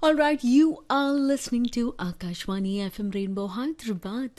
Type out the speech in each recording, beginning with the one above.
All right, you are listening to Akashwani FM Rainbow Hyderabad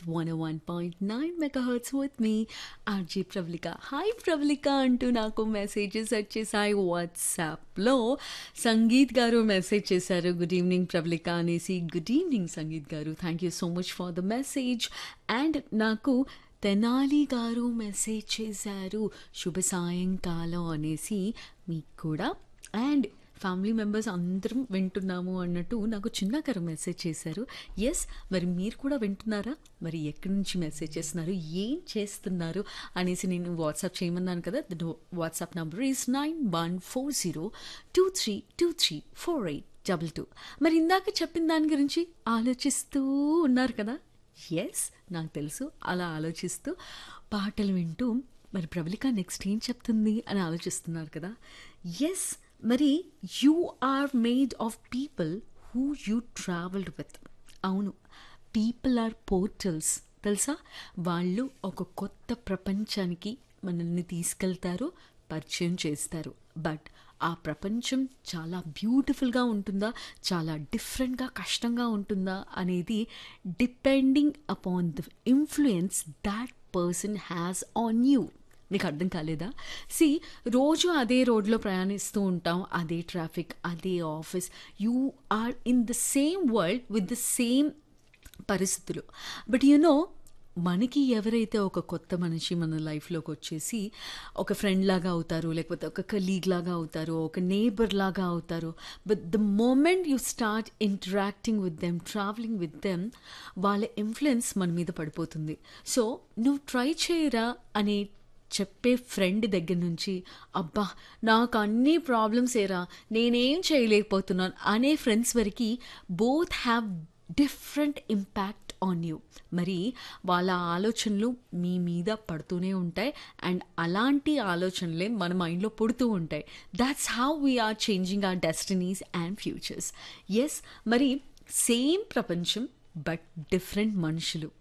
101.9 megahertz with me, RJ Pravlika. Hi Pravlika అంటూ నాకు messages వచ్చేసాయి వాట్సాప్లో సంగీత్ గారు message చేశారు good evening Pravalika అనేసి గుడ్ ఈవినింగ్ సంగీత్ గారు thank you so much for the message and నాకు తెనాలి గారు మెసేజ్ చేశారు శుభ సాయంకాలం అనేసి మీకు కూడా అండ్ ఫ్యామిలీ మెంబర్స్ అందరం వింటున్నాము అన్నట్టు నాకు చిన్నకర మెసేజ్ చేశారు ఎస్ మరి మీరు కూడా వింటున్నారా మరి ఎక్కడి నుంచి మెసేజ్ చేస్తున్నారు ఏం చేస్తున్నారు అనేసి నేను వాట్సాప్ చేయమన్నాను కదా WhatsApp number is nine one four zero two three two three four eight double two మరి ఇందాక చెప్పిన దాని గురించి ఆలోచిస్తూ ఉన్నారు కదా ఎస్ నాకు తెలుసు అలా ఆలోచిస్తూ పాటలు వింటూ మరి ప్రబలిక నెక్స్ట్ ఏం చెప్తుంది అని ఆలోచిస్తున్నారు కదా ఎస్ మరి you are made of people who you travelled with అవును పీపుల్ ఆర్ పోర్టల్స్ తెలుసా వాళ్ళు ఒక కొత్త ప్రపంచానికి మనల్ని తీసుకెళ్తారు పరిచయం చేస్తారు బట్ ఆ ప్రపంచం చాలా బ్యూటిఫుల్గా ఉంటుందా చాలా డిఫరెంట్గా కష్టంగా ఉంటుందా అనేది depending upon the influence that person has on you నీకు అర్థం కాలేదా సి రోజు అదే రోడ్లో ప్రయాణిస్తూ ఉంటాం అదే ట్రాఫిక్ అదే office you are in the same world with the same పరిస్థితులు బట్ యు నో మనకి ఎవరైతే ఒక కొత్త మనిషి మన లైఫ్లోకి వచ్చేసి ఒక ఫ్రెండ్ లాగా అవుతారు లేకపోతే ఒక కలీగ్ లాగా అవుతారు ఒక నేబర్ లాగా అవుతారు but the moment you start interacting with them travelling with them వాళ్ళ ఇన్ఫ్లుయెన్స్ మన మీద పడిపోతుంది సో నువ్వు ట్రై చేయరా అనే చెప్పే ఫ్రెండ్ దగ్గర నుంచి అబ్బా నాకు అన్ని ప్రాబ్లమ్స్ ఏరా నేనేం చేయలేకపోతున్నాను అనే ఫ్రెండ్స్ వరకు both have different impact on you మరి వాళ్ళ ఆలోచనలు మీ మీద పడుతూనే ఉంటాయి అండ్ అలాంటి ఆలోచనలే మన మైండ్లో పుడుతూ ఉంటాయి that's how we are changing our destinies and futures yes మరి సేమ్ ప్రపంచం బట్ డిఫరెంట్ మనుషులు